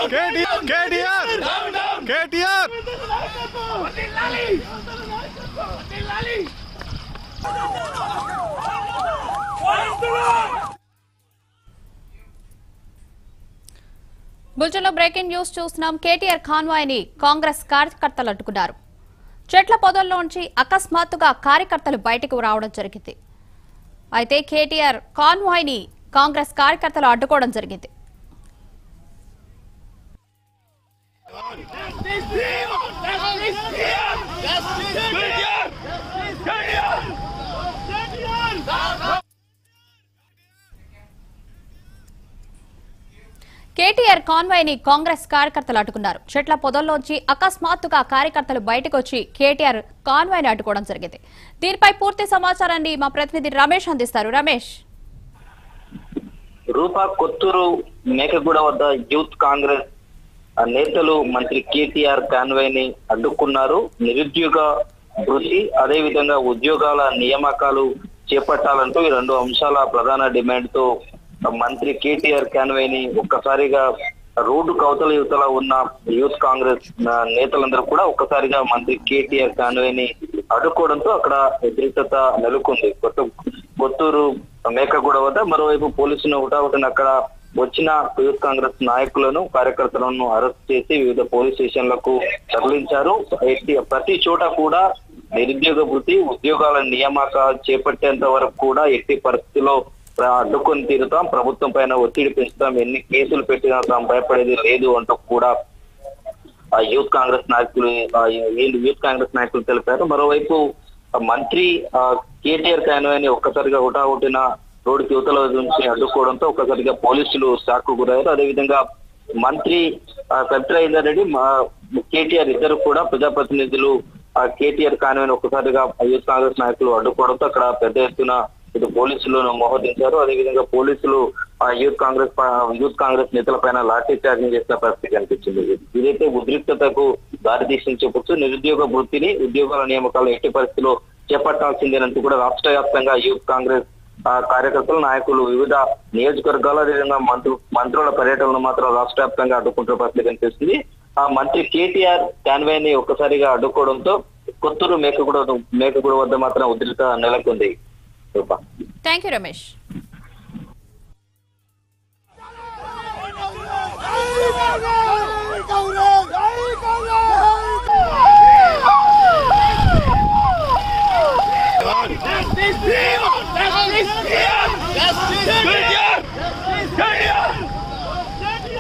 కేటీఆర్ కేటీఆర్ కేటీఆర్ బులెటిన్లో breaking news చూస్తున్నాం KTR convoy ని కాంగ్రెస్ కార్యకర్తలు అడ్డుకున్నారు చెట్ల పొదల్లోంచి అకస్మాత్తుగా కార్యకర్తలు బయటకు రావడం జరిగింది అయితే కేటీఆర్ కాన్వాయ్ ని కాంగ్రెస్ కార్యకర్తలు అడ్డుకోవడం జరిగింది కేటీఆర్ కాన్వాయ్ ని కాంగ్రెస్ కార్యకర్తలు అడ్డుకున్నారు చెట్ల పొదల్లోంచి అకస్మాత్తుగా కార్యకర్తలు బయటకు వచ్చి కేటీఆర్ కాన్వాయ్ ని అడ్డుకోవడం జరిగింది దీనిపై పూర్తి సమాచారాన్ని మా ప్రతినిధి రమేష్ అందిస్తారు రమేష్ రూపా కొత్తూరు మేకగూడ వద్ద యూత్ కాంగ్రెస్ ఆ నేతలు మంత్రి కేటీఆర్ కాన్వాయ్ ని అడ్డుకున్నారు నిరుద్యోగ వృత్తి అదే విధంగా ఉద్యోగాల నియామకాలు చేపట్టాలంటూ ఈ రెండు అంశాల ప్రధాన డిమాండ్ తో మంత్రి కేటీఆర్ కాన్వాయ్ ని ఒక్కసారిగా రోడ్డు కవతల యువతల ఉన్న యూత్ కాంగ్రెస్ ఆ, నేతలందరూ కూడా ఒక్కసారిగా మంత్రి కేటీఆర్ కాన్వాయ్ ని అడ్డుకోవడంతో అక్కడ ఉద్రిక్తత నెలకొంది కొత్త కొత్తూరు మేకగూడ వద్ద మరోవైపు పోలీసులు హుటాహుటిన అక్కడ వచ్చిన యూత్ కాంగ్రెస్ నాయకులను కార్యకర్తలను అరెస్ట్ చేసి వివిధ పోలీస్ స్టేషన్లకు తరలించారు ఎట్టి- ప్రతి చోట కూడా నిరుద్యోగ వృత్తి ఉద్యోగాల నియామక చేపట్టేంత వరకు కూడా ఎట్టి పరిస్థితిలో ప్ర- అడ్డుకొని తీరుతాం ప్రభుత్వం పైన ఒత్తిడి పెంచుతాం ఎన్ని కేసులు పెట్టినా తాము భయపడేది లేదు అంటూ కూడా ఆ యూత్ కాంగ్రెస్ నాయకులు ఆ వీళ్ళు యూత్ కాంగ్రెస్ నాయకులు తెలిపారు మరోవైపు ఆ మంత్రి ఆ కేటీఆర్ కాన్వాయ్ని ఒక్కసారిగా హుటాహుటిన రోడ్డుకి యువతల నుంచి అడ్డుకోవడంతో ఒక్కసారిగా పోలీసులు షాక్ గురయ్యారు అదేవిధంగా మంత్రి ఆ, సత్యరాజేందర్ రెడ్డి మా కేటీఆర్ ఇద్దరు కూడా ప్రజాప్రతినిధులు ఆ కేటీఆర్ కాన్వాయ్ని ఒక్కసారిగా యూత్ కాంగ్రెస్ నాయకులు అడ్డుకోవడంతో అక్కడ పెద్ద ఎత్తున ఇటు పోలీసులను మోహరించారు అదేవిధంగా పోలీసులు ఆ యూత్ కాంగ్రెస్ ప- యూత్ కాంగ్రెస్ నేతల పైన లాఠీ చార్జింగ్ చేసిన పరిస్థితి కనిపించింది ఇదైతే ఉద్రిక్తతకు దారితీసింది చెప్పొచ్చు నిరుద్యోగ వృత్తిని ఉద్యోగాల నియామకాలు ఎట్టి పరిస్థితిలో చేపట్టాల్సిందేనంటూ కూడా రాష్ట్ర వ్యాప్తంగా యూత్ కాంగ్రెస్ ఆ, కార్యకర్తలు నాయకులు వివిధ నియోజకవర్గాల అదేవిధంగా మంత్రు మంత్రుల పర్యటనలు మాత్రం రాష్ట్ర వ్యాప్తంగా అడ్డుకుంటున్న పరిస్థితి కనిపిస్తుంది ఆ మంత్రి కేటీఆర్ కాన్వే ని ఒక్కసారిగా అడ్డుకోవడంతో కొత్తూరు మేకగూడ మేకగూడ వద్ద మాత్రం ఉద్రిక్త నెలకొంది Roopa thank you Ramesh Justice! Justice!